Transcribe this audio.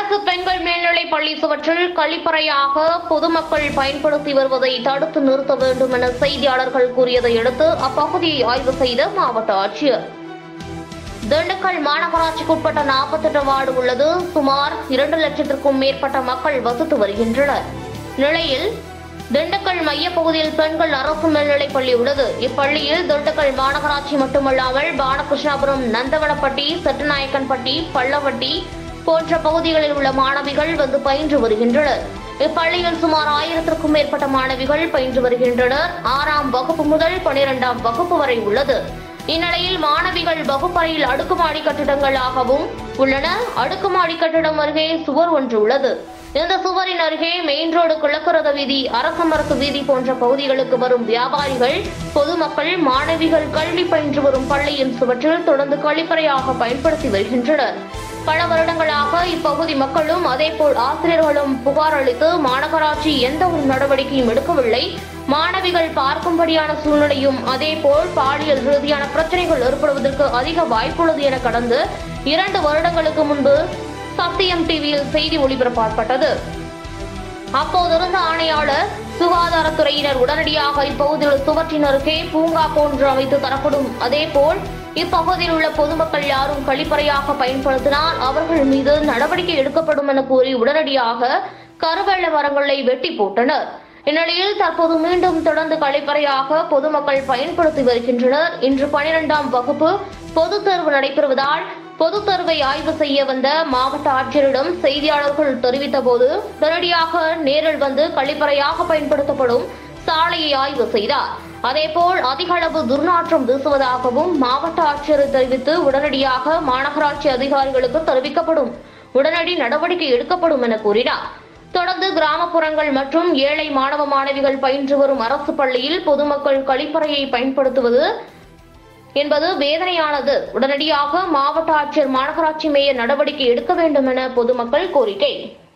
அரசு பெண்கள் மேல்நிலைப் பள்ளி சுவற்றில் கழிப்பறையாக பொதுமக்கள் பயன்படுத்தி வருவதை தடுத்து நிறுத்த வேண்டும் என செய்தியாளர்கள் கூறியதை அடுத்து அப்பகுதியை ஆய்வு செய்த மாவட்ட ஆட்சியர் திண்டுக்கல் மாநகராட்சிக்குட்பட்ட நாற்பத்தெட்டு வார்டு உள்ளது சுமார் இரண்டு லட்சத்திற்கும் மேற்பட்ட மக்கள் வசித்து வருகின்றனர் நிலையில் திண்டுக்கல் மையப்பகுதியில் பெண்கள் அரசு மேல்நிலைப் பள்ளி உள்ளது இப்பள்ளியில் திண்டுக்கல் மாநகராட்சி மட்டுமல்லாமல் பாலகிருஷ்ணாபுரம் நந்தவனப்பட்டி செட்டுநாயக்கன்பட்டி பள்ளவட்டி போன்ற பகுதிகளில் உள்ள மாணவிகள் வந்து பயின்று வருகின்றனர் இப்பள்ளியில் சுமார் ஆயிரத்திற்கும் மேற்பட்ட மாணவிகள் பயின்று வருகின்றனர் ஆறாம் வகுப்பு முதல் பனிரெண்டாம் வகுப்பு வரை உள்ளது இந்நிலையில் மாணவிகள் வகுப்பறையில் அடுக்குமாடி கட்டிடங்களாகவும் உள்ளன அடுக்குமாடி கட்டிடம் அருகே சுவர் ஒன்று உள்ளது இந்த சுவரின் அருகே மெயின் ரோடு குளக்கரத வீதி அரசமரத்து வீதி போன்ற பகுதிகளுக்கு வரும் வியாபாரிகள் பொதுமக்கள் மாணவிகள் கல்வி பயின்று வரும் பள்ளியின் சுவற்றில் தொடர்ந்து கழிப்பறையாக பயன்படுத்தி வருகின்றனர் பல வருடங்களாக இப்பகுதி மக்களும் அதேபோல் ஆசிரியர்களும் புகார் அளித்து மாநகராட்சி எந்த ஒரு நடவடிக்கையும் எடுக்கவில்லை மாணவிகள் பார்க்கும்படியான சூழ்நிலையும் அதேபோல் பாலியல் ரீதியான பிரச்சனைகள் ஏற்படுவதற்கு அதிக வாய்ப்புள்ளது என கடந்து இரண்டு வருடங்களுக்கு முன்பு சத்தியம் டிவியில் செய்தி ஒளிபரப்பப்பட்டது அப்போதிருந்த ஆணையாளர் சுகாதாரத்துறையினர் உடனடியாக இப்பகுதியில் சுவற்றின் அருகே பூங்கா போன்று அமைத்து தரப்படும் அதேபோல் இப்பகுதியில் உள்ள பொதுமக்கள் யாரும் கழிப்பறையாக பயன்படுத்தினால் அவர்கள் மீது நடவடிக்கை எடுக்கப்படும் என கூறி உடனடியாக கருவெள்ள மரங்களை வெட்டி போட்டனர் இந்நிலையில் தற்போது மீண்டும் தொடர்ந்து கழிப்பறையாக பொதுமக்கள் பயன்படுத்தி வருகின்றனர் இன்று பனிரெண்டாம் வகுப்பு பொதுத் தேர்வு நடைபெறுவதால் பொதுத் தேர்வை ஆய்வு செய்ய வந்த மாவட்ட ஆட்சியரிடம் செய்தியாளர்கள் தெரிவித்த போது உடனடியாக நேரில் வந்து கழிப்பறையாக பயன்படுத்தப்படும் சாலையை ஆய்வு செய்தார் அதேபோல் அதிக அளவு துர்நாற்றம் வீசுவதாகவும் மாவட்ட ஆட்சியர் தெரிவித்து உடனடியாக மாநகராட்சி அதிகாரிகளுக்கு தெரிவிக்கப்படும் உடனடி நடவடிக்கை எடுக்கப்படும் என கூறினார் தொடர்ந்து கிராமப்புறங்கள் மற்றும் ஏழை மாணவ மாணவிகள் பயின்று வரும் அரசு பள்ளியில் பொதுமக்கள் கழிப்பறையை பயன்படுத்துவது என்பது வேதனையானது உடனடியாக மாவட்ட ஆட்சியர் மாநகராட்சி மேயர் நடவடிக்கை எடுக்க வேண்டும் என பொதுமக்கள் கோரிக்கை